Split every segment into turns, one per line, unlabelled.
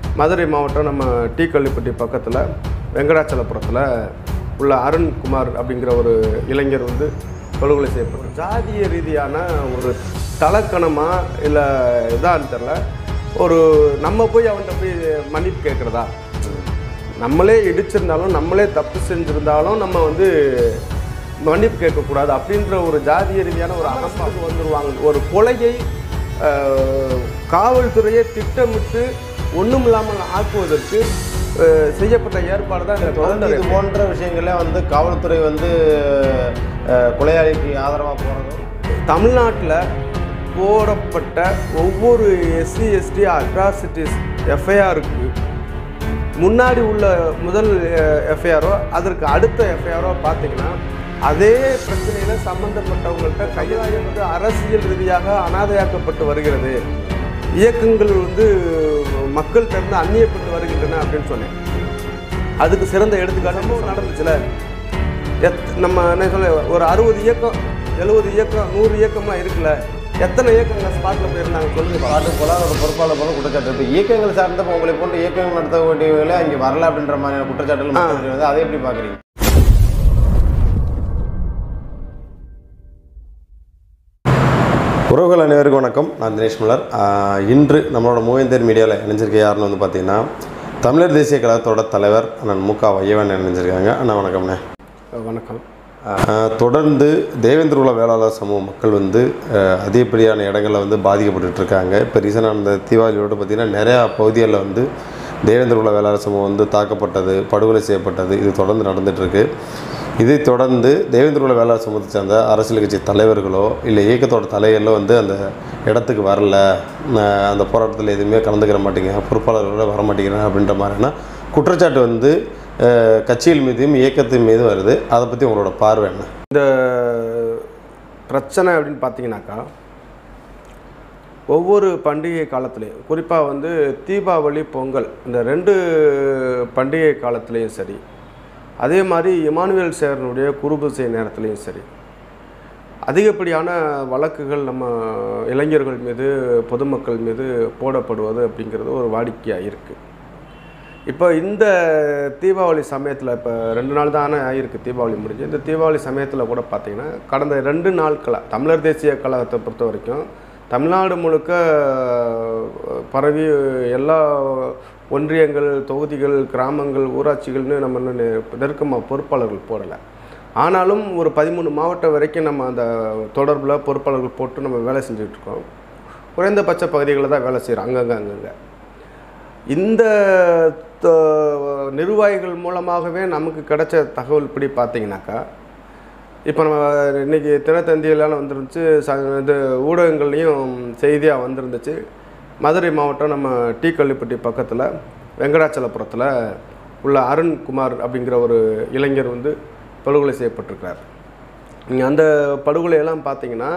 மதுரை மாவட்டம் நம்ம டீக்கள்ளிப்பட்டி பக்கத்தில் வெங்கடாச்சலபுரத்தில் உள்ள அருண்குமார் அப்படிங்கிற ஒரு இளைஞர் வந்து படுகொலை செய்யப்பட்டார் ஜாதிய ரீதியான ஒரு தலக்கணமா இல்லை இதான்னு தெரில ஒரு நம்ம போய் அவன்கிட்ட போய் மன்னிப்பு கேட்குறதா நம்மளே இடிச்சிருந்தாலும் நம்மளே தப்பு செஞ்சுருந்தாலும் நம்ம வந்து மன்னிப்பு கேட்கக்கூடாது அப்படின்ற ஒரு ஜாதிய ரீதியான ஒரு அகம்பாவுக்கு வந்துருவாங்க ஒரு கொலையை அஹ், காவல்துறையை திட்டமிட்டு ஒன்றும் இல்லாமல் ஆக்குவதற்கு அஹ், செய்யப்பட்ட ஏற்பாடு தான் இந்த
தொடர்ந்து
தொடர்ந்து
இது போன்ற விஷயங்களே வந்து காவல்துறை வந்து அஹ், கொலையாளிக்கு ஆதரவாக போகிறதும்
தமிழ்நாட்டில் போடப்பட்ட ஒவ்வொரு எஸ்சி எஸ்டி அட்ராசிட்டிஸ் எஃப்ஐஆருக்கு முன்னாடி உள்ள முதல் எஃப்ஐஆரோ அதற்கு அடுத்த எஃப்ஐஆரோ பார்த்தீங்கன்னா அதே பிரச்சனையில் சம்பந்தப்பட்டவங்கள்ட்ட கையாயம் வந்து அரசியல் ரீதியாக அனாதையாக்கப்பட்டு வருகிறது இயக்கங்கள் வந்து மக்கள் திறந்து அந்நியப்பட்டு வருகின்றன அப்படின்னு சொன்னேன் அதுக்கு சிறந்த எடுத்துக்காட்டு நடந்துச்சுல எத் நம்ம என்ன சொல்ல ஒரு அறுபது இயக்கம் எழுபது இயக்கம் நூறு இயக்கம்லாம் இருக்குல்ல எத்தனை இயக்கங்கள் ஸ்பாட்டில் போயிருந்தாங்க சொல்லுங்க பாக்கலாம்.
பாட்டு போல ஒரு பொறுப்பாளர் போல குற்றச்சாட்டு இருக்கு இயக்கங்கள் சார்ந்த உங்களை போன்ற இயக்கங்கள் நடத்த வேண்டியவர்களே அங்கே வரல அப்படின்ற மாதிரியான குற்றச்சாட்டுகள் மக்கள் வருது. அதை எப்படி பார்க்குறீங்க உறவுகள் அனைவருக்கும் வணக்கம் நான் தினேஷ் மலர் ஆஹ் இன்று நம்மளோட மூவேந்தர் மீடியாவில் இணைஞ்சிருக்க யாருன்னு வந்து பார்த்தீங்கன்னா தமிழர் தேசிய கழகத்தோட தலைவர் அண்ணன் மு க வையவன் இணைஞ்சிருக்காங்க அண்ணா வணக்கம்ண்ணே
வணக்கம்
ஆஹ் தொடர்ந்து தேவேந்திர குல வேளாளர் சமூக மக்கள் வந்து ஆஹ் அதிகப்படியான இடங்களில் வந்து பாதிக்கப்பட்டுட்டு இருக்காங்க இப்போ ரீசனாக அந்த தீபாவளியோட பார்த்திங்கன்னா நிறையா பகுதிகளில் வந்து தேவேந்திர குல வேளாளர் சமூகம் வந்து தாக்கப்பட்டது படுகொலை செய்யப்பட்டது இது தொடர்ந்து நடந்துட்டு இருக்கு இதை தொடர்ந்து தேவேந்திர குல வேளாளர் சமூகத்தை சேர்ந்த அரசியல் கட்சி தலைவர்களோ இல்லை இயக்கத்தோட தலைவர்களோ வந்து அந்த இடத்துக்கு வரல ஆஹ் அந்த போராட்டத்தில் எதுவுமே கலந்துக்கிற மாட்டீங்க பொறுப்பாளர்களோட வர மாட்டேங்கிறாங்க அப்படின்ற மாதிரினா குற்றச்சாட்டு வந்து ஆஹ் கட்சிகள் மீதும் இயக்கத்தின் மீதும் வருது அதை பற்றி உங்களோட பார்வை என்ன
இந்த பிரச்சனை அப்படின்னு பார்த்தீங்கன்னாக்கா ஒவ்வொரு பண்டிகை காலத்துலேயும் குறிப்பாக வந்து தீபாவளி பொங்கல் இந்த ரெண்டு பண்டிகை காலத்துலேயும் சரி அதே மாதிரி இமானுவேல் சேரனுடைய குருபூசை நேரத்துலேயும் சரி அதிகப்படியான வழக்குகள் நம்ம இளைஞர்கள் மீது பொதுமக்கள் மீது போடப்படுவது அப்படிங்கிறது ஒரு வாடிக்கையாக இருக்குது இப்போ இந்த தீபாவளி சமயத்தில் இப்போ ரெண்டு நாள் தானே ஆகிருக்கு தீபாவளி முடிஞ்சு இந்த தீபாவளி சமயத்தில் கூட பார்த்தீங்கன்னா கடந்த ரெண்டு நாட்களாக தமிழர் தேசிய கழகத்தை பொறுத்த வரைக்கும் தமிழ்நாடு முழுக்க அஹ், பரவி எல்லா ஒன்றியங்கள் தொகுதிகள் கிராமங்கள் ஊராட்சிகள்னு நம்ம இன்னும் நெருக்கமாக பொறுப்பாளர்கள் போடலை ஆனாலும் ஒரு பதிமூணு மாவட்டம் வரைக்கும் நம்ம அந்த தொடர்பில் பொறுப்பாளர்கள் போட்டு நம்ம வேலை செஞ்சுட்டு இருக்கோம் குறைந்தபட்ச பகுதிகளில் தான் வேலை செய்கிறோம் அங்கங்கே அங்கங்கே இந்த த- நிர்வாகிகள் மூலமாகவே நமக்கு கிடைச்ச தகவல் இப்படி பார்த்தீங்கன்னாக்கா இப்போ நம்ம இன்னைக்கு தினத்தந்தியெல்லாம் வந்துருந்துச்சு ச இது ஊடகங்கள்லேயும் செய்தியாக வந்திருந்துச்சு மதுரை மாவட்டம் நம்ம டீக்கள்ளிப்பட்டி பக்கத்தில் வெங்கடாச்சலபுரத்தில் உள்ள அருண்குமார் அப்படிங்கிற ஒரு இளைஞர் வந்து படுகொலை செய்யப்பட்டிருக்கிறார் நீங்கள் அந்த படுகொலையெல்லாம் பார்த்தீங்கன்னா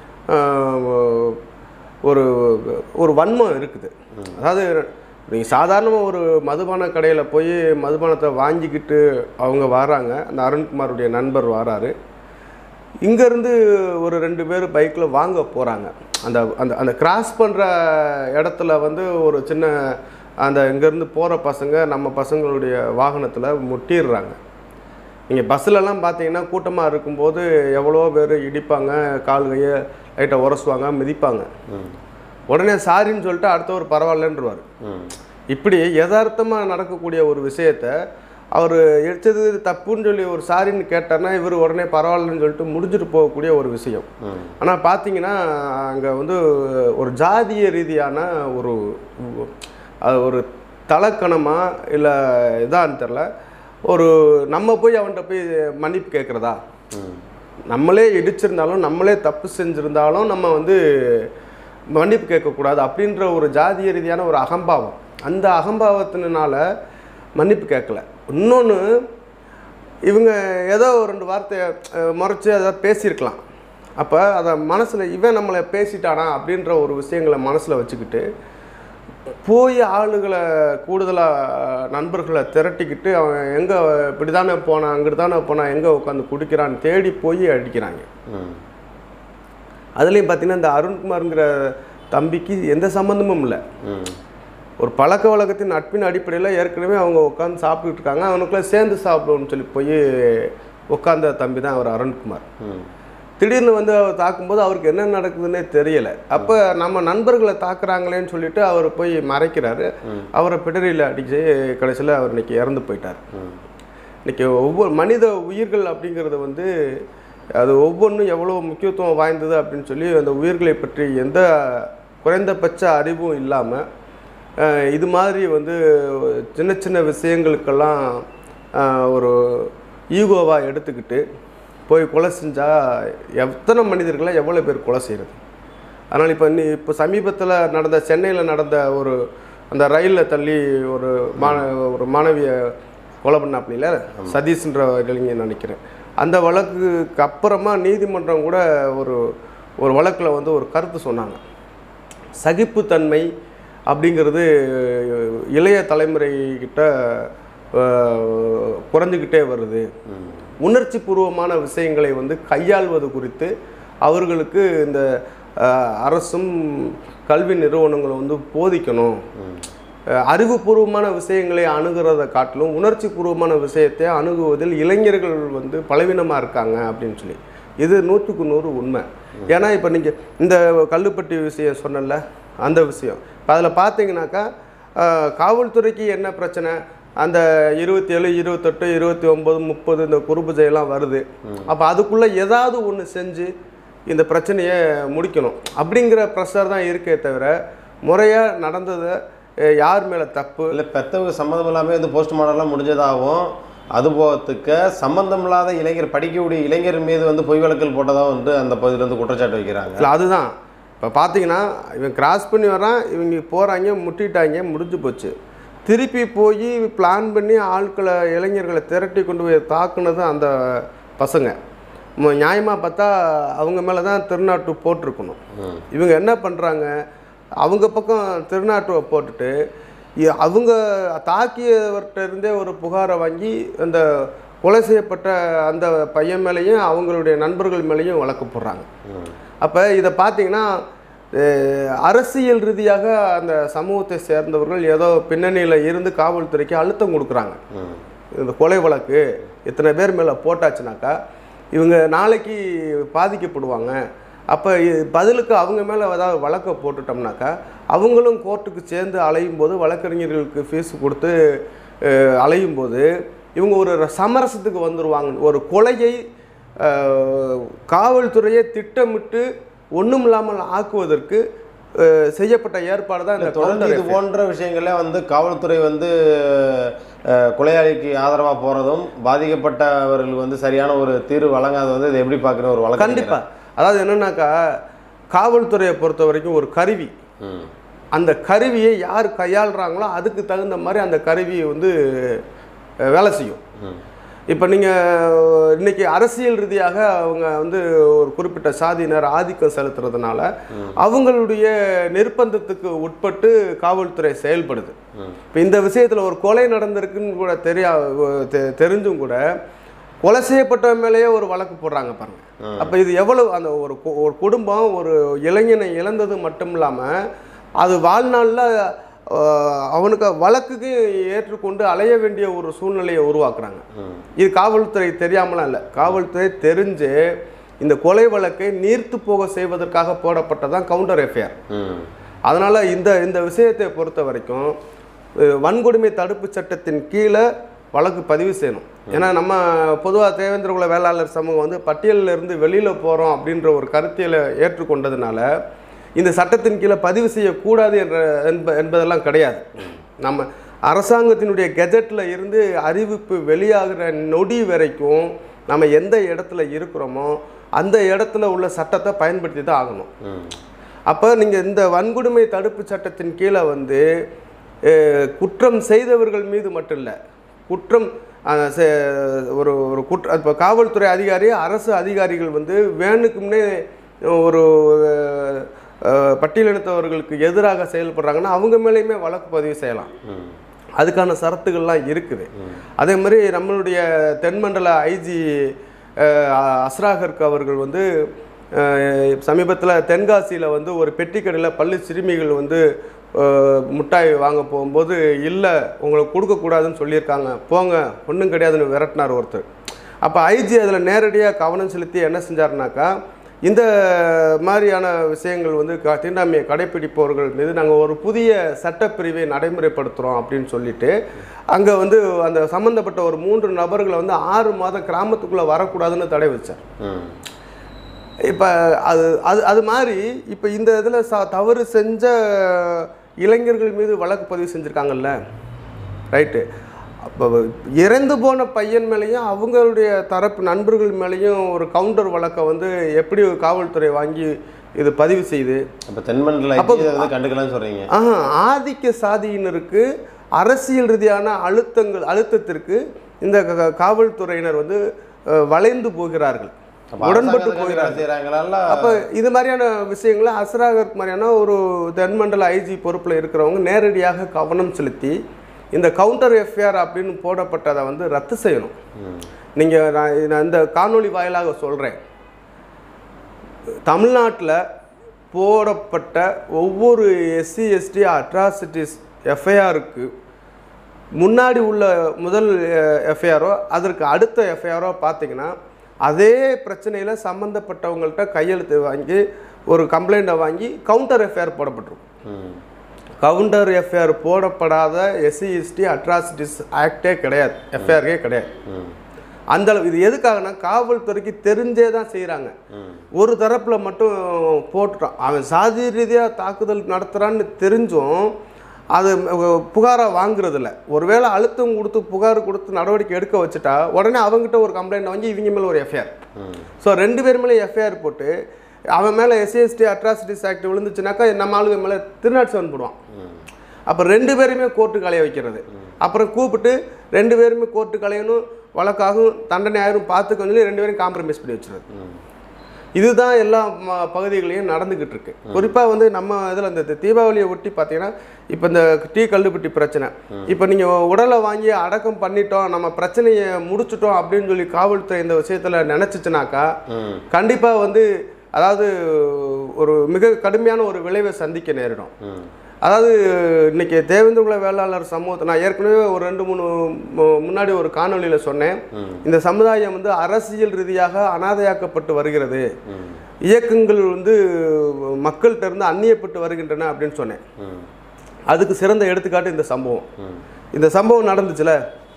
ஆஹ், ஒரு ஒரு வன்மம் இருக்குது அதாவது நீங்கள் சாதாரணமாக ஒரு மதுபான கடையில் போய் மதுபானத்தை வாங்கிக்கிட்டு அவங்க வராங்க அந்த அருண்குமாருடைய நண்பர் வராரு இங்கேருந்து ஒரு ரெண்டு பேர் பைக்கில் வாங்க போகிறாங்க அந்த அந்த அந்த கிராஸ் பண்ணுற இடத்துல வந்து ஒரு சின்ன அந்த இங்கேருந்து போகிற பசங்க நம்ம பசங்களுடைய வாகனத்தில் முட்டிடுறாங்க நீங்கள் பஸ்ஸிலலாம் பார்த்தீங்கன்னா கூட்டமாக இருக்கும்போது எவ்வளோ பேர் இடிப்பாங்க கால் கையை லைட்டாக உரசுவாங்க மிதிப்பாங்க உடனே சாரின்னு சொல்லிட்டு அடுத்தவர் பரவாயில்லன்றவார் இப்படி யதார்த்தமாக நடக்கக்கூடிய ஒரு விஷயத்த அவர் எடுத்தது தப்புன்னு சொல்லி ஒரு சாரின்னு கேட்டார்னா இவர் உடனே பரவாயில்லன்னு சொல்லிட்டு முடிஞ்சுட்டு போகக்கூடிய ஒரு விஷயம் ஆனால் பார்த்தீங்கன்னா அங்கே வந்து ஒரு ஜாதிய ரீதியான ஒரு அது ஒரு தலக்கணமா இல்லை இதான்னு தெரில ஒரு நம்ம போய் அவன்கிட்ட போய் மன்னிப்பு கேட்குறதா நம்மளே இடிச்சிருந்தாலும் நம்மளே தப்பு செஞ்சுருந்தாலும் நம்ம வந்து மன்னிப்பு கேட்கக்கூடாது அப்படின்ற ஒரு ஜாதிய ரீதியான ஒரு அகம்பாவம் அந்த அகம்பாவத்தினால மன்னிப்பு கேட்கல இன்னொன்று இவங்க ஏதோ ஒரு ரெண்டு வார்த்தை அஹ், முறைச்சு ஏதாவது பேசியிருக்கலாம் அப்போ அதை மனசில் இவன் நம்மளை பேசிட்டானா அப்படின்ற ஒரு விஷயங்களை மனசில் வச்சுக்கிட்டு போய் ஆளுகளை கூடுதலாக நண்பர்களை திரட்டிக்கிட்டு அவன் எங்கே இப்படி தானே போனான் அங்கிட்டு தானே போனான் எங்கே உட்காந்து குடிக்கிறான்னு தேடி போய் அடிக்கிறாங்க அதுலேயும் பார்த்தீங்கன்னா இந்த அருண்குமாருங்கிற தம்பிக்கு எந்த சம்மந்தமும் இல்லை ஒரு பழக்க வழக்கத்தின் நட்பின் அடிப்படையில் ஏற்கனவே அவங்க உட்காந்து சாப்பிட்டுட்டு இருக்காங்க அவனுக்குள்ள சேர்ந்து சாப்பிடுவோம்னு சொல்லி போய் உட்காந்த தம்பி தான் அவர் அருண்குமார்
ம்
திடீர்னு வந்து அவர் தாக்கும்போது அவருக்கு என்ன நடக்குதுன்னே தெரியல அப்போ நம்ம நண்பர்களை தாக்குறாங்களேன்னு சொல்லிட்டு அவர் போய் மறைக்கிறாரு அவரை பிடரியில் அடிச்சு கடைசியில் அவர் இன்னைக்கு இறந்து போயிட்டார்
ம்
இன்னைக்கு ஒவ்வொரு மனித உயிர்கள் அப்படிங்கிறது வந்து அது ஒவ்வொன்றும் எவ்வளோ முக்கியத்துவம் வாய்ந்தது அப்படின்னு சொல்லி அந்த உயிர்களை பற்றி எந்த குறைந்தபட்ச அறிவும் இல்லாமல் இது மாதிரி வந்து சின்ன சின்ன விஷயங்களுக்கெல்லாம் அஹ், ஒரு ஈகோவாக எடுத்துக்கிட்டு போய் கொலை செஞ்சால் எத்தனை மனிதர்களை எவ்வளோ பேர் கொலை செய்கிறது அதனால் இப்போ நீ இப்போ சமீபத்தில் நடந்த சென்னையில் நடந்த ஒரு அந்த ரயிலில் தள்ளி ஒரு மான ஒரு மாணவியை கொலை பண்ணாப்ல சதீஷ்ன்ற இளைஞன் நினைக்கிறேன் அந்த வழக்குக்கு அப்புறமா நீதிமன்றம் கூட ஒரு ஒரு வழக்கில் வந்து ஒரு கருத்து சொன்னாங்க சகிப்புத்தன்மை அப்படிங்கிறது இளைய தலைமுறை கிட்ட அஹ், குறைஞ்சிக்கிட்டே வருது உணர்ச்சி பூர்வமான விஷயங்களை வந்து கையாள்வது குறித்து அவர்களுக்கு இந்த அஹ், அரசும் கல்வி நிறுவனங்களும் வந்து போதிக்கணும் அஹ், அறிவுபூர்வமான விஷயங்களை அணுகிறத காட்டிலும் உணர்ச்சி பூர்வமான விஷயத்தை அணுகுவதில் இளைஞர்கள் வந்து பலவீனமாக இருக்காங்க அப்படின்னு சொல்லி இது நூற்றுக்கு நூறு உண்மை ஏன்னா இப்போ நீங்கள் இந்த கல்லுப்பட்டி விஷயம் சொன்னல அந்த விஷயம் இப்போ அதில் பார்த்தீங்கன்னாக்கா அஹ், காவல்துறைக்கு என்ன பிரச்சனை அந்த இருபத்தேழு இருபத்தெட்டு இருபத்தி ஒம்பது முப்பது இந்த குறுபூஜையெல்லாம் வருது அப்போ அதுக்குள்ளே ஏதாவது ஒன்று செஞ்சு இந்த பிரச்சனையை முடிக்கணும் அப்படிங்கிற ப்ரெஷர் தான் இருக்கே தவிர முறையாக நடந்ததை அஹ், யார் மேலே தப்பு
இல்லை பெத்தவங்க சம்மந்தம் இல்லாமல் வந்து போஸ்ட் மாடலாம் முடிஞ்சதாகவும் அது போகத்துக்க சம்மந்தம் இல்லாத இளைஞர் படிக்கக்கூடிய இளைஞர் மீது வந்து பொய் வழக்கல் போட்டதாக வந்து அந்த பகுதியில் வந்து குற்றச்சாட்டு வைக்கிறாங்க
இல்லை அதுதான் இப்போ பார்த்தீங்கன்னா இவன் கிராஸ் பண்ணி வரான் இவங்க போகிறாங்க முட்டிட்டாங்க முடிஞ்சு போச்சு திருப்பி போய் பிளான் பண்ணி ஆட்களை இளைஞர்களை திரட்டி கொண்டு போய் தாக்குனது அந்த பசங்க நியாயமாக பார்த்தா அவங்க மேலே தான் திருநாட்டு போட்டிருக்கணும்
ம்
இவங்க என்ன பண்ணுறாங்க அவங்க பக்கம் திருநாட்டுவை போட்டுட்டு இ- அவங்க தாக்கியவர்கிட்ட இருந்தே ஒரு புகாரை வாங்கி அந்த கொலை செய்யப்பட்ட அந்த பையன் மேலேயும் அவங்களுடைய நண்பர்கள் மேலேயும் வழக்கு போடுறாங்க
ம்
அப்போ இதை பார்த்தீங்கன்னா அஹ், அரசியல் ரீதியாக அந்த சமூகத்தை சேர்ந்தவர்கள் ஏதோ பின்னணியில் இருந்து காவல்துறைக்கு அழுத்தம் கொடுக்குறாங்க
ம்
இந்த கொலை வழக்கு இத்தனை பேர் மேலே போட்டாச்சுனாக்கா இவங்க நாளைக்கு பாதிக்கப்படுவாங்க அப்போ பதிலுக்கு அவங்க மேலே ஏதாவது வழக்கை போட்டுட்டோம்னாக்கா அவங்களும் கோர்ட்டுக்கு சேர்ந்து அலையும் போது வழக்கறிஞர்களுக்கு ஃபீஸ் கொடுத்து அஹ், அலையும் போது இவங்க ஒரு சமரசத்துக்கு வந்துருவாங்க ஒரு கொலையை அஹ், காவல்துறையை திட்டமிட்டு ஒன்றும் இல்லாமல் ஆக்குவதற்கு அஹ், செய்யப்பட்ட ஏற்பாடு தான் இந்த
தொடர்ந்து
counter
இது போன்ற விஷயங்கள வந்து காவல்துறை வந்து அஹ், கொலையாளிக்கு ஆதரவாக போகிறதும் பாதிக்கப்பட்டவர்களுக்கு வந்து சரியான ஒரு தீர்வு வழங்காத வந்து இதை எப்படி பார்க்குற ஒரு வழக்கு
கண்டிப்பா அதாவது என்னன்னாக்கா காவல்துறையை பொறுத்த வரைக்கும் ஒரு கருவி
ம்
அந்த கருவியை யார் கையாளுறாங்களோ அதுக்கு தகுந்த மாதிரி அந்த கருவி வந்து அஹ், வேலை செய்யும்
ம்
இப்போ நீங்கள் இன்னைக்கு அரசியல் ரீதியாக அவங்க வந்து ஒரு குறிப்பிட்ட சாதியினர் ஆதிக்கம் செலுத்துறதுனால அவங்களுடைய நிர்பந்தத்துக்கு உட்பட்டு காவல்துறை செயல்படுது
ம்
இப்போ இந்த விஷயத்தில் ஒரு கொலை நடந்திருக்குன்னு கூட தெரியா தெ- தெரிஞ்சும் கூட கொலை செய்யப்பட்ட மேலேயே ஒரு வழக்கு போடுறாங்க பாருங்க அப்போ இது எவ்வளவு அந்த ஒரு கு- ஒரு குடும்பம் ஒரு இளைஞனை இழந்தது மட்டும் இல்லாமல் அது வாழ்நாளில் அவனுக்கு வழக்குக்கு ஏற்றுக்கொண்டு அலைய வேண்டிய ஒரு சூழ்நிலையை உருவாக்குறாங்க
ம்
இது காவல்துறை தெரியாமலாம் இல்லை காவல்துறை தெரிஞ்சு இந்த கொலை வழக்கை நீர்த்து போக செய்வதற்காக போடப்பட்டதான் கவுண்டர் எஃப்ஐஆர்
ம்
அதனால் இந்த இந்த விஷயத்தை பொறுத்த வரைக்கும் அஹ், வன்கொடுமை தடுப்பு சட்டத்தின் கீழே வழக்கு பதிவு செய்யணும் ஏன்னா நம்ம பொதுவாக தேவேந்திர குல வேளாளர் சமூகம் வந்து பட்டியலில் இருந்து வெளியில் போகிறோம் அப்படின்ற ஒரு கருத்தியலை ஏற்றுக்கொண்டதுனால இந்த சட்டத்தின் கீழே பதிவு செய்யக்கூடாது என்ற என்ப என்பதெல்லாம் கிடையாது நம்ம அரசாங்கத்தினுடைய கெஜெட்டில் இருந்து அறிவிப்பு வெளியாகிற நொடி வரைக்கும் நம்ம எந்த இடத்துல இருக்கிறோமோ அந்த இடத்துல உள்ள சட்டத்தை பயன்படுத்தி தான் ஆகணும்
ம்
அப்போ நீங்கள் இந்த வன்கொடுமை தடுப்பு சட்டத்தின் கீழே வந்து அஹ், குற்றம் செய்தவர்கள் மீது மட்டும் இல்லை குற்றம் அஹ், செ- ஒரு ஒரு குற்ற இப்போ காவல்துறை அதிகாரி அரசு அதிகாரிகள் வந்து வேணுக்கு முன்னே ஒரு அஹ், அஹ், பட்டியலினத்தவர்களுக்கு எதிராக செயல்படுறாங்கன்னா அவங்க மேலேயுமே வழக்கு பதிவு செய்யலாம்
ம்
அதுக்கான சரத்துகள்லாம் இருக்குது அதே மாதிரி நம்மளுடைய தென்மண்டல ஐஜி அஸ்ராகர்க் அவர்கள் வந்து சமீபத்தில் தென்காசியில் வந்து ஒரு பெட்டி கடையில் பள்ளி சிறுமிகள் வந்து அஹ், மிட்டாய் வாங்க போகும்போது இல்லை உங்களுக்கு கொடுக்கக்கூடாதுன்னு சொல்லியிருக்காங்க போங்க ஒன்றும் கிடையாதுன்னு விரட்டினார் ஒருத்தர் அப்போ ஐஜி அதில் நேரடியாக கவனம் செலுத்தி என்ன செஞ்சாருனாக்கா இந்த மாதிரியான விஷயங்கள் வந்து க தீண்டாமையை கடைப்பிடிப்பவர்கள் மீது நாங்கள் ஒரு புதிய சட்டப்பிரிவை நடைமுறைப்படுத்துகிறோம் அப்படின்னு சொல்லிட்டு அங்கே வந்து அந்த சம்மந்தப்பட்ட ஒரு மூன்று நபர்களை வந்து ஆறு மாதம் கிராமத்துக்குள்ளே வரக்கூடாதுன்னு தடை வச்சார்
ம்
இப்போ அது அது அது மாதிரி இப்போ இந்த இதில் ச தவறு செஞ்ச இளைஞர்கள் மீது வழக்கு பதிவு செஞ்சுருக்காங்கல்ல ரைட்டு அப்போ இறந்து போன பையன் மேலேயும் அவங்களுடைய தரப்பு நண்பர்கள் மேலேயும் ஒரு கவுண்டர் வழக்கை வந்து எப்படி காவல்துறை வாங்கி இது பதிவு செய்து
அப்போ தென்மண்டல
அப்போ-
இதை வந்து கண்டுக்கலாம்னு சொல்கிறீங்க
ஆஹா ஆதிக்க சாதியினருக்கு அரசியல் ரீதியான அழுத்தங்கள் அழுத்தத்திற்கு இந்த க- க- காவல்துறையினர் வந்து அஹ், வளைந்து போகிறார்கள் உடன்பட்டு போகிறார்கள்
செய்கிறாங்களா
அப்போ இது மாதிரியான விஷயங்களை அஸ்ராகர் மாதிரியான ஒரு தென்மண்டல ஐஜி பொறுப்பில் இருக்கிறவங்க நேரடியாக கவனம் செலுத்தி இந்த கவுண்டர் எஃப்ஐஆர் அப்படின்னு போடப்பட்டதை வந்து ரத்து செய்யணும் நீங்கள் நான் நான் இந்த காணொளி வாயிலாக சொல்கிறேன் தமிழ்நாட்டில் போடப்பட்ட ஒவ்வொரு எஸ்சி எஸ்டி அட்ராசிட்டிஸ் எஃப்ஐஆருக்கு முன்னாடி உள்ள முதல் எஃப்ஐஆரோ அதற்கு அடுத்த எஃப்ஐஆரோ பார்த்தீங்கன்னா அதே பிரச்சனையில் சம்மந்தப்பட்டவங்கள்ட்ட கையெழுத்து வாங்கி ஒரு கம்ப்ளைண்ட்டை வாங்கி கவுண்டர் எஃப்ஐஆர் போடப்பட்டிருக்கும்
ம்
கவுண்டர் எஃப்ஐஆர் போடப்படாத எஸ்சி எஸ்டி அட்ராசிட்டிஸ் ஆக்டே கிடையாது எஃப்ஐஆர்கே கிடையாது
ம்
அந்த அளவு இது எதுக்காகனா காவல்துறைக்கு தெரிஞ்சே தான் செய்கிறாங்க
ம்
ஒரு தரப்பில் மட்டும் போட்டுட்டான் அவன் சாதி ரீதியாக தாக்குதல் நடத்துகிறான்னு தெரிஞ்சும் அது புகாராக வாங்குறதில்ல ஒருவேளை அழுத்தம் கொடுத்து புகார் கொடுத்து நடவடிக்கை எடுக்க வச்சுட்டா உடனே அவங்ககிட்ட ஒரு கம்ப்ளைண்ட் வாங்கி இவங்க மேலே ஒரு எஃப்ஐஆர்
ம்
ஸோ ரெண்டு பேர் மேலே எஃப்ஐஆர் போட்டு அவன் மேலே எஸ்சிஎஸ்டி அட்ராசிட்டிஸ் ஆக்ட் விழுந்துச்சுனாக்கா நம்ம ஆளுங்க மேலே திருநாட்டு செவன் போடுவான்
ம்
அப்போ ரெண்டு பேருமே கோர்ட்டு கலைய வைக்கிறது அப்புறம் கூப்பிட்டு ரெண்டு பேருமே கோர்ட்டு கலையணும் வழக்காகும் தண்டனை ஆயிரும் பார்த்துக்கன்னு சொல்லி ரெண்டு பேரும் காம்ப்ரமைஸ் பண்ணி வச்சுருது
ம்
இதுதான் எல்லா ம- பகுதிகளையும் நடந்துக்கிட்டு இருக்கு குறிப்பாக வந்து நம்ம இதில் இந்த தீபாவளியை ஒட்டி பார்த்தீங்கன்னா இப்போ இந்த டீ கல்லுப்பட்டி பிரச்சனை இப்போ நீங்கள் உடலை வாங்கி அடக்கம் பண்ணிட்டோம் நம்ம பிரச்சனையை முடிச்சிட்டோம் அப்படின்னு சொல்லி காவல்துறை இந்த விஷயத்தில் நினச்சிச்சுனாக்கா
ம்
கண்டிப்பாக வந்து அதாவது ஒரு மிக கடுமையான ஒரு விளைவை சந்திக்க நேரிடும்
ம்
அதாவது இன்னைக்கு தேவேந்திரகுல வேளாளர் சமூகத்தை நான் ஏற்கனவே ஒரு ரெண்டு மூணு மு- முன்னாடி ஒரு காணொளியில் சொன்னேன்
ம்.
இந்த சமுதாயம் வந்து அரசியல் ரீதியாக அனாதையாக்கப்பட்டு வருகிறது
ம்
இயக்கங்கள் வந்து மக்கள்கிட்ட இருந்து அந்நியப்பட்டு வருகின்றன அப்படின்னு சொன்னேன்
ம்
அதுக்கு சிறந்த எடுத்துக்காட்டு இந்த சம்பவம்
ம்
இந்த சம்பவம் நடந்துச்சுல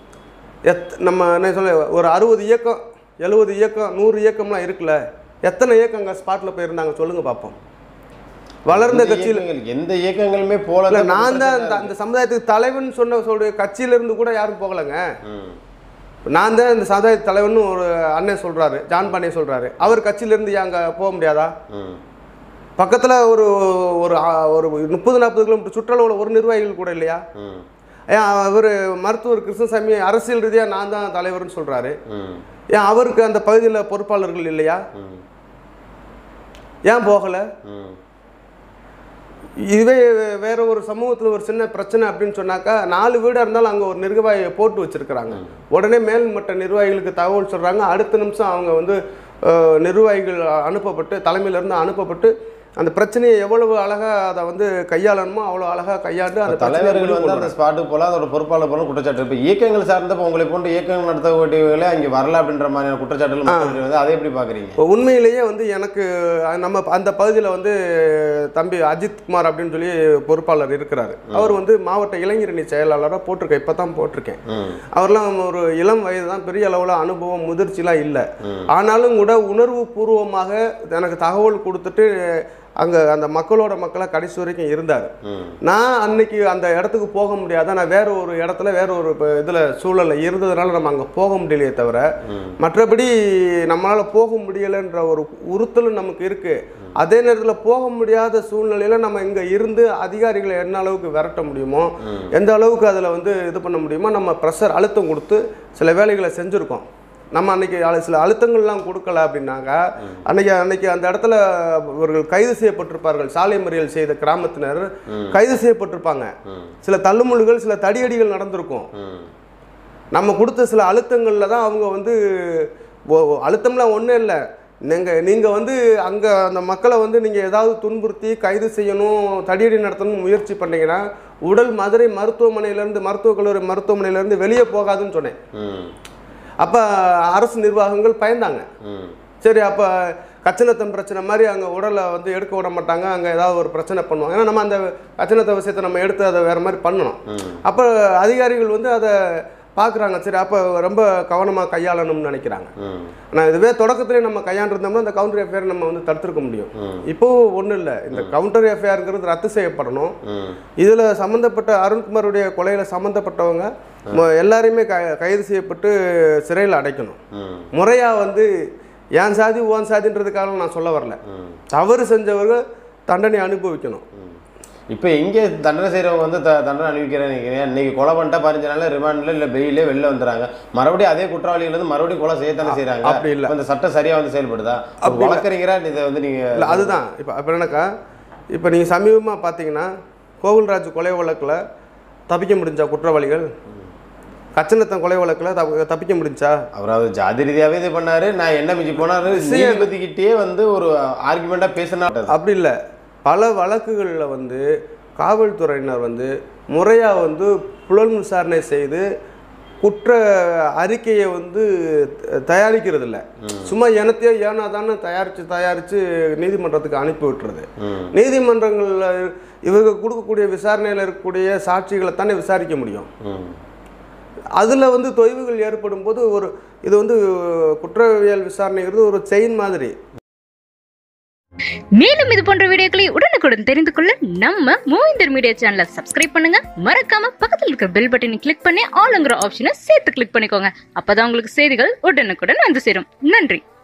எத் நம்ம என்ன சொல்ல ஒரு அறுபது இயக்கம் எழுபது இயக்கம் நூறு இயக்கம்லாம் இருக்குல்ல எத்தனை இயக்கங்க ஸ்பாட்டில் போயிருந்தாங்க சொல்லுங்க பார்ப்போம் வளர்ந்த
எந்த
கட்சியில்
இயக்கங்கள் எந்த இயக்கங்களுமே போல
இல்ல நான் தான் அந்த அந்த சமுதாயத்துக்கு தலைவன் சொன்ன சொல்ற கட்சியில இருந்து கூட யாரும் போகலைங்க
ம்
நான் தான் இந்த சமுதாய தலைவன் ஒரு அண்ணன் சொல்றாரு ஜான் பாண்டியன் சொல்றாரு அவர் கட்சியில இருந்து ஏன் அங்க போக முடியாதா
ம்
பக்கத்துல ஒரு ஒரு ஆ- ஒரு முப்பது நாற்பது கிலோமீட்டர் சுற்றளவுல ஒரு நிர்வாகிகள் கூட இல்லையா
ம்
ஏன் அவர் மருத்துவர் கிருஷ்ணசாமி அரசியல் ரீதியா நான் தான் தலைவர்னு சொல்றாரு
ம்
ஏன் அவருக்கு அந்த பகுதியில் பொறுப்பாளர்கள் இல்லையா
ம்
ஏன் போகலை
ம்
இதுவே வேற ஒரு சமூகத்தில் ஒரு சின்ன பிரச்சனை அப்படின்னு சொன்னாக்கா நாலு வீடாக இருந்தாலும் அங்கே ஒரு நிர்வாகியை போட்டு வச்சிருக்கிறாங்க உடனே மேல்மட்ட நிர்வாகிகளுக்கு தகவல் சொல்கிறாங்க அடுத்த நிமிஷம் அவங்க வந்து அஹ், நிர்வாகிகள் அனுப்பப்பட்டு தலைமையிலேருந்து அனுப்பப்பட்டு அந்த பிரச்சனையை எவ்வளவு அழகாக அதை வந்து கையாளணுமோ அவ்வளோ அழகாக கையாண்டு அந்த பிரச்சனையை
தலைவர்கள்
முடிவு
வந்து
கொண்டு
அந்த ஸ்பாட்டுக்கு போல அதோட பொறுப்பாளர் போல குற்றச்சாட்டு இப்போ இயக்கங்கள் சார்ந்தப்போ உங்களை போன்று இயக்கங்கள் நடத்தக்கூடியவர்களே அங்கே வரல அப்படின்ற மாதிரியான குற்றச்சாட்டுகள் மக்கள் வந்து அதை எப்படி பார்க்குறீங்க
இப்போ உண்மையிலேயே வந்து எனக்கு அஹ், நம்ம அந்த பகுதியில் வந்து தம்பி அஜித் குமார் அப்படின்னு சொல்லி பொறுப்பாளர் இருக்கிறாரு அவர் வந்து மாவட்ட இளைஞரணி செயலாளராக போட்டிருக்கேன் இப்போ தான் போட்டிருக்கேன்
ம்
அவர்லாம் ஒரு இளம் வயது தான் பெரிய அளவில் அனுபவம் முதிர்ச்சிலாம் இல்லை
ம்.
ஆனாலும் கூட உணர்வு பூர்வமாக எனக்கு தகவல் கொடுத்துட்டு அங்கே அந்த மக்களோட மக்களாக கடைசி வரைக்கும் இருந்தார்
ம்
நான் அன்னைக்கு அந்த இடத்துக்கு போக முடியாத நான் வேற ஒரு இடத்துல வேற ஒரு இதில் சூழலில் இருந்ததுனால நம்ம அங்கே போக முடியலையே தவிர
ம்
மற்றபடி நம்மளால் போக முடியலைன்ற ஒரு உறுத்தலும் நமக்கு இருக்கு அதே நேரத்தில் போக முடியாத சூழ்நிலையில் நம்ம இங்கே இருந்து அதிகாரிகளை என்ன அளவுக்கு விரட்ட முடியுமோ
ம்.
எந்த அளவுக்கு அதில் வந்து இது பண்ண முடியுமோ நம்ம ப்ரெஷர் அழுத்தம் கொடுத்து சில வேலைகளை செஞ்சுருக்கோம் நம்ம அன்னைக்கு அழு- சில அழுத்தங்கள்லாம் கொடுக்கல அப்படின்னாங்க அன்னைக்கு அன்னைக்கு அந்த இடத்துல இவர்கள் கைது செய்யப்பட்டிருப்பார்கள் சாலை மறியல் செய்த கிராமத்தினர் கைது செய்யப்பட்டிருப்பாங்க
ம்
சில தள்ளுமுள்ளுகள் சில தடியடிகள் நடந்திருக்கும்
ம்
நம்ம கொடுத்த சில அழுத்தங்களில் தான் அவங்க வந்து ஒ- ஒ- அழுத்தம்லாம் ஒன்றும் இல்லை நீங்கள் நீங்கள் வந்து அங்கே அந்த மக்களை வந்து நீங்கள் ஏதாவது துன்புறுத்தி கைது செய்யணும் தடியடி நடத்தணும் முயற்சி பண்ணீங்கன்னா உடல் மதுரை மருத்துவமனையிலேருந்து மருத்துவக் கல்லூரி மருத்துவமனையிலேருந்து வெளியே போகாதுன்னு சொன்னேன்
ம்
அப்போ அரசு நிர்வாகங்கள் பயந்தாங்க
ம்
சரி அப்போ கச்சனத்தம் பிரச்சனை மாதிரி அங்கே உடலை வந்து எடுக்க விட மாட்டாங்க அங்கே ஏதாவது ஒரு பிரச்சனை பண்ணுவாங்க ஏன்னா நம்ம அந்த கச்சனத்த விஷயத்தை நம்ம எடுத்து அதை வேறு மாதிரி பண்ணணும்
ம்
அப்போ அதிகாரிகள் வந்து அதை பார்க்குறாங்க சரி அப்போ ரொம்ப கவனமாக கையாளணும்னு நினைக்கிறாங்க
ம்
ஆனால் இதுவே தொடக்கத்திலே நம்ம கையாண்டிருந்தோம்னா அந்த கவுண்டர் எஃப்ஐஆர் நம்ம வந்து தடுத்திருக்க முடியும்
ம்.
இப்போ ஒன்றும் இல்லை இந்த கவுண்டர் எஃப்ஐஆருங்கிறது ரத்து செய்யப்படணும்
ம்
இதில் சம்மந்தப்பட்ட அருண்குமாருடைய கொலையில் சம்மந்தப்பட்டவங்க மொ- எல்லாரையுமே க கைது செய்யப்பட்டு சிறையில் அடைக்கணும்
ம்
முறையாக வந்து ஏன் சாதி ஓன் சாதின்றதுக்காக நான் சொல்ல வரல
ம்
தவறு செஞ்சவர்கள் தண்டனை அனுபவிக்கணும்
இப்போ இங்கே தண்டனை செய்கிறவங்க வந்து த தண்டனை அனுபவிக்கிறேன்னு நினைக்கிறேன் இன்னைக்கு கொலை பண்ணிட்டா பதினஞ்சு நாள் ரிமாண்டில் இல்லை பெயிலே வெளில வந்துடுறாங்க மறுபடியும் அதே குற்றவாளிகள் வந்து மறுபடியும் கொலை செய்யத்தானே செய்கிறாங்க
அப்படி இல்ல.
இந்த சட்டம் சரியாக வந்து செயல்படுதா
அப்படி இல்ல.
வழக்கறிஞரா இதை வந்து
இல்லை
நீங்கள்
அதுதான் இப்போ அப்போ என்னக்கா இப்போ நீங்கள் சமீபமாக பார்த்தீங்கன்னா கோகுல்ராஜ் கொலை வழக்கில் தப்பிக்க முடிஞ்சா குற்றவாளிகள் கச்சனத்தன் கொலை வழக்கில் தப்ப தப்பிக்க முடிஞ்சா
அவராவது ஜாதி ரீதியாகவே இது பண்ணாரு நான் என்ன மிஞ்சி போனாரு நீதிபதிக்கிட்டே வந்து ஒரு ஆர்குமெண்ட்டாக பேசினா
அப்படி இல்லை பல வழக்குகளில் வந்து காவல்துறையினர் வந்து முறையாக வந்து புலன் விசாரணை செய்து குற்ற அறிக்கையை வந்து த- தயாரிக்கிறது இல்ல சும்மா எனத்தையோ ஏனாதான்னு தயாரித்து தயாரித்து நீதிமன்றத்துக்கு அனுப்பி விட்டுறது
ம்
நீதிமன்றங்களில் இவங்க கொடுக்கக்கூடிய விசாரணையில் இருக்கக்கூடிய சாட்சிகளை தானே விசாரிக்க முடியும்
ம்
அதில் வந்து தொய்வுகள் ஏற்படும் போது ஒரு இது வந்து குற்றவியல் விசாரணைங்கிறது ஒரு செயின் மாதிரி
மேலும் இது போன்ற வீடியோக்களை உடனுக்குடன் தெரிந்து கொள்ள நம்ம மூவிந்தர் மீடியா சேனலை சப்ஸ்கிரைப் பண்ணுங்க மறக்காம பக்கத்தில் இருக்கிற பெல் பட்டனை கிளிக் பண்ணி ஆளுங்கிற ஆப்ஷனை சேர்த்து கிளிக் பண்ணிக்கோங்க அப்பதான் உங்களுக்கு செய்திகள் உடனுக்குடன் வந்து சேரும் நன்றி